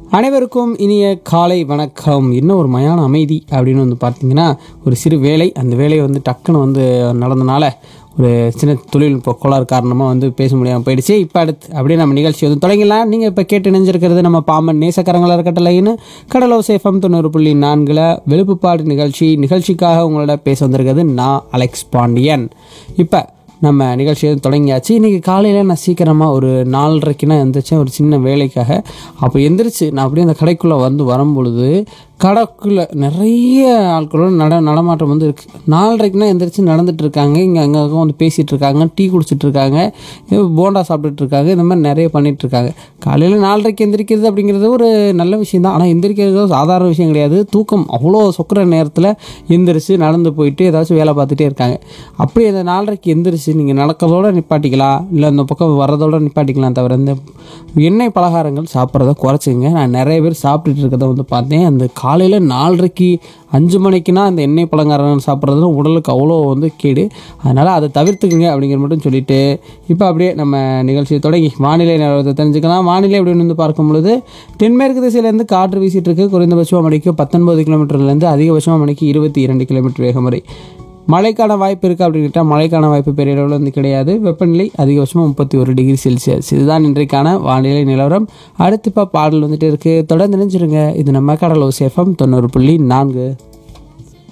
அனைவருக்கும் இனிய காலை வணக்கம் என்ன ஒரு மயான அமைதி அப்படின்னு வந்து பார்த்தீங்கன்னா ஒரு சிறு வேலை அந்த வேலையை வந்து டக்குன்னு வந்து நடந்தனால ஒரு சின்ன தொழில்நுட்ப கோளாறு காரணமாக வந்து பேச முடியாமல் போயிடுச்சு இப்போ அடுத்து அப்படியே நம்ம நிகழ்ச்சி வந்து தொடங்கலாம் நீங்கள் இப்போ கேட்டு இணைஞ்சிருக்கிறது நம்ம பாம்பன் நேசக்கரங்களா இருக்கட்டலைன்னு கடலோ சேஃபம் தொண்ணூறு புள்ளி நான்கில் வெளுப்புப்பாடு நிகழ்ச்சி நிகழ்ச்சிக்காக உங்களோட பேச வந்திருக்கிறது நான் அலெக்ஸ் பாண்டியன் இப்போ நம்ம நிகழ்ச்சி வந்து தொடங்கியாச்சு இன்றைக்கி காலையில் நான் சீக்கிரமாக ஒரு நாலரைக்கு நான் எந்திரிச்சேன் ஒரு சின்ன வேலைக்காக அப்போ எந்திரிச்சு நான் அப்படியே அந்த கடைக்குள்ளே வந்து வரும்பொழுது கடைக்குள்ளே நிறைய ஆட்களோட நட நடமாட்டம் வந்து இருக்குது நாலரைக்குனா எந்திரிச்சு நடந்துட்டு இருக்காங்க இங்கே அங்கே வந்து பேசிகிட்டு இருக்காங்க டீ குடிச்சிட்டு இருக்காங்க இது போண்டா சாப்பிட்டுட்டு இருக்காங்க இந்த மாதிரி நிறைய பண்ணிட்டு இருக்காங்க காலையில் நாலரைக்கு எந்திரிக்கிறது அப்படிங்கிறது ஒரு நல்ல விஷயம் தான் ஆனால் எந்திரிக்கிறது சாதாரண விஷயம் கிடையாது தூக்கம் அவ்வளோ சொக்கிற நேரத்தில் எந்திரிச்சு நடந்து போயிட்டு ஏதாச்சும் வேலை பார்த்துட்டே இருக்காங்க அப்படி அந்த நாலரைக்கு எந்திரிச்சு நீங்கள் நடக்கிறதோட நிப்பாட்டிக்கலாம் இல்லை அந்த பக்கம் வர்றதோட நிப்பாட்டிக்கலாம் தவிர இந்த எண்ணெய் பலகாரங்கள் சாப்பிட்றத குறைச்சிங்க நான் நிறைய பேர் சாப்பிட்டுட்டு இருக்கிறத வந்து பார்த்தேன் அந்த காலையில் நாலரைக்கு அஞ்சு மணிக்குனா அந்த எண்ணெய் பலகாரம் சாப்பிட்றது உடலுக்கு அவ்வளோ வந்து கேடு அதனால் அதை தவிர்த்துக்குங்க அப்படிங்கிற மட்டும் சொல்லிட்டு இப்போ அப்படியே நம்ம நிகழ்ச்சியை தொடங்கி வானிலை நிலவரத்தை தெரிஞ்சுக்கலாம் வானிலை அப்படின்னு வந்து பார்க்கும் பொழுது தென்மேற்கு திசையிலேருந்து காற்று வீசிட்டு இருக்கு குறைந்தபட்சமாக மணிக்கு பத்தொன்பது கிலோமீட்டர்லேருந்து அதிகபட்சமாக மணிக்கு இருபத்தி இரண்டு கிலோமீட்டர் வேகம் வரை மழைக்கான வாய்ப்பு இருக்குது அப்படின்னு கேட்டால் மழைக்கான வாய்ப்பு பெரிய அளவில் வந்து கிடையாது வெப்பநிலை அதிகபட்சமாக முப்பத்தி ஒரு டிகிரி செல்சியஸ் இதுதான் இன்றைக்கான வானிலை நிலவரம் அடுத்து இப்போ பாடல் வந்துட்டு இருக்குது தொடர்ந்து நினைச்சிருங்க இது நம்ம கடலோ சேஃபம் தொண்ணூறு புள்ளி நான்கு